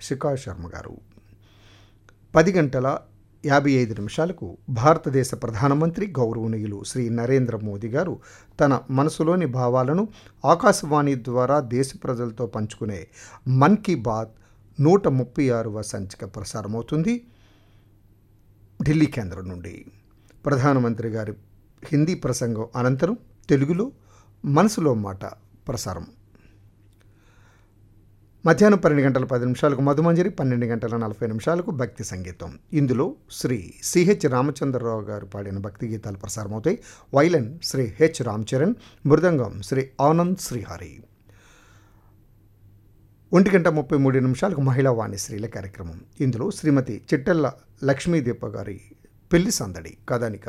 హర్షికా శర్మ గారు పది గంటల యాభై ఐదు నిమిషాలకు భారతదేశ ప్రధానమంత్రి గౌరవనీయులు శ్రీ నరేంద్ర మోదీ గారు తన మనసులోని భావాలను ఆకాశవాణి ద్వారా దేశ ప్రజలతో పంచుకునే మన్ కీ బాత్ నూట ముప్పై ఆరవ సంచిక ప్రసారమవుతుంది ఢిల్లీ కేంద్రం నుండి ప్రధానమంత్రి గారి హిందీ ప్రసంగం అనంతరం తెలుగులో మనసులో మాట ప్రసారం మధ్యాహ్నం పన్నెండు గంటల పది నిమిషాలకు మధుమంజరి పన్నెండు గంటల నలభై నిమిషాలకు భక్తి సంగీతం ఇందులో శ్రీ సిహెచ్ రామచంద్రరావు గారు పాడిన భక్తి గీతాలు ప్రసారమవుతాయి వైలన్ శ్రీ హెచ్ రామచరణ్ మృదంగం శ్రీ ఆనంద్ శ్రీహరి ఒంటి గంట ముప్పై మూడు నిమిషాలకు మహిళా వాణి స్త్రీల కార్యక్రమం ఇందులో శ్రీమతి చిట్టెల్ల లక్ష్మీదీప గారి పెళ్లి సందడి కథానిక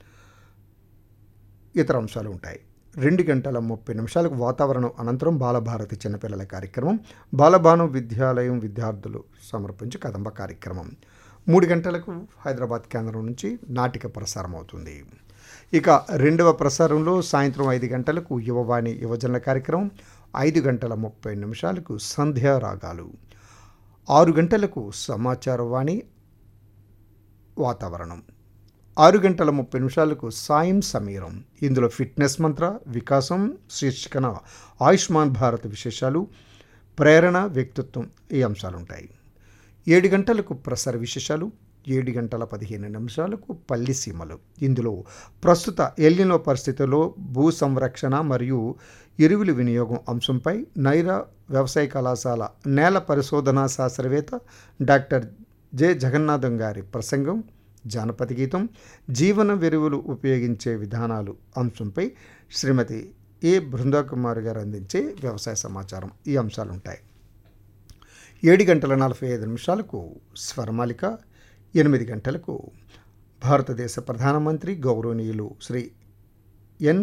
ఇతర అంశాలు ఉంటాయి రెండు గంటల ముప్పై నిమిషాలకు వాతావరణం అనంతరం బాలభారతి చిన్నపిల్లల కార్యక్రమం బాలభాను విద్యాలయం విద్యార్థులు సమర్పించి కదంబ కార్యక్రమం మూడు గంటలకు హైదరాబాద్ కేంద్రం నుంచి నాటిక ప్రసారం అవుతుంది ఇక రెండవ ప్రసారంలో సాయంత్రం ఐదు గంటలకు యువవాణి యువజనుల కార్యక్రమం ఐదు గంటల ముప్పై నిమిషాలకు సంధ్యా రాగాలు ఆరు గంటలకు సమాచార వాణి వాతావరణం ఆరు గంటల ముప్పై నిమిషాలకు సాయం సమీరం ఇందులో ఫిట్నెస్ మంత్ర వికాసం శీర్షికన ఆయుష్మాన్ భారత్ విశేషాలు ప్రేరణ వ్యక్తిత్వం ఈ అంశాలు ఉంటాయి ఏడు గంటలకు ప్రసార విశేషాలు ఏడు గంటల పదిహేను నిమిషాలకు పల్లి సీమలు ఇందులో ప్రస్తుత ఎల్లినో పరిస్థితుల్లో భూ సంరక్షణ మరియు ఎరువుల వినియోగం అంశంపై నైరా వ్యవసాయ కళాశాల నేల పరిశోధనా శాస్త్రవేత్త డాక్టర్ జె జగన్నాథం గారి ప్రసంగం జానపద గీతం జీవన వెరువులు ఉపయోగించే విధానాలు అంశంపై శ్రీమతి ఏ బృందాకుమార్ గారు అందించే వ్యవసాయ సమాచారం ఈ అంశాలు ఉంటాయి ఏడు గంటల నలభై ఐదు నిమిషాలకు స్వరమాలిక ఎనిమిది గంటలకు భారతదేశ ప్రధానమంత్రి గౌరవనీయులు శ్రీ ఎన్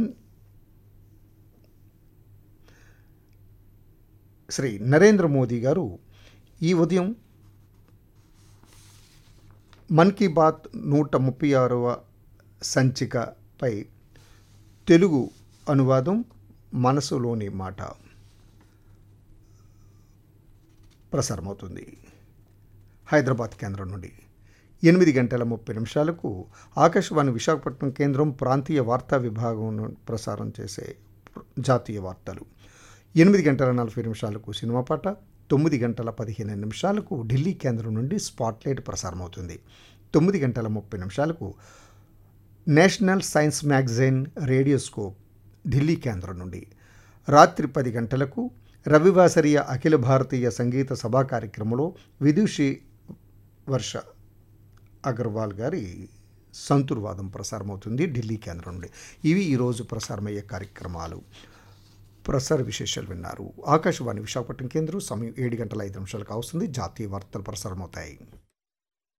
శ్రీ నరేంద్ర మోదీ గారు ఈ ఉదయం మన్ కీ బాత్ నూట ముప్పై ఆరవ సంచికపై తెలుగు అనువాదం మనసులోని మాట ప్రసారమవుతుంది హైదరాబాద్ కేంద్రం నుండి ఎనిమిది గంటల ముప్పై నిమిషాలకు ఆకాశవాణి విశాఖపట్నం కేంద్రం ప్రాంతీయ వార్తా విభాగం ప్రసారం చేసే జాతీయ వార్తలు ఎనిమిది గంటల నలభై నిమిషాలకు సినిమా పాట తొమ్మిది గంటల పదిహేను నిమిషాలకు ఢిల్లీ కేంద్రం నుండి స్పాట్లైట్ ప్రసారమవుతుంది తొమ్మిది గంటల ముప్పై నిమిషాలకు national science magazine radioscope Delhi కేంద్రం నుండి రాత్రి పది గంటలకు రవివాసరియ అఖిల భారతీయ సంగీత సభా కార్యక్రమంలో విదుషి వర్ష అగర్వాల్ గారి సంతుర్వాదం ప్రసారమవుతుంది ఢిల్లీ కేంద్రం నుండి ఇవి ఈరోజు ప్రసారమయ్యే కార్యక్రమాలు ప్రసార విశేషాలు విన్నారు ఆకాశవాణి విశాఖపట్నం కేంద్రం సమయం ఏడు గంటల ఐదు నిమిషాలకు వస్తుంది జాతీయ వార్తలు ప్రసారమవుతాయి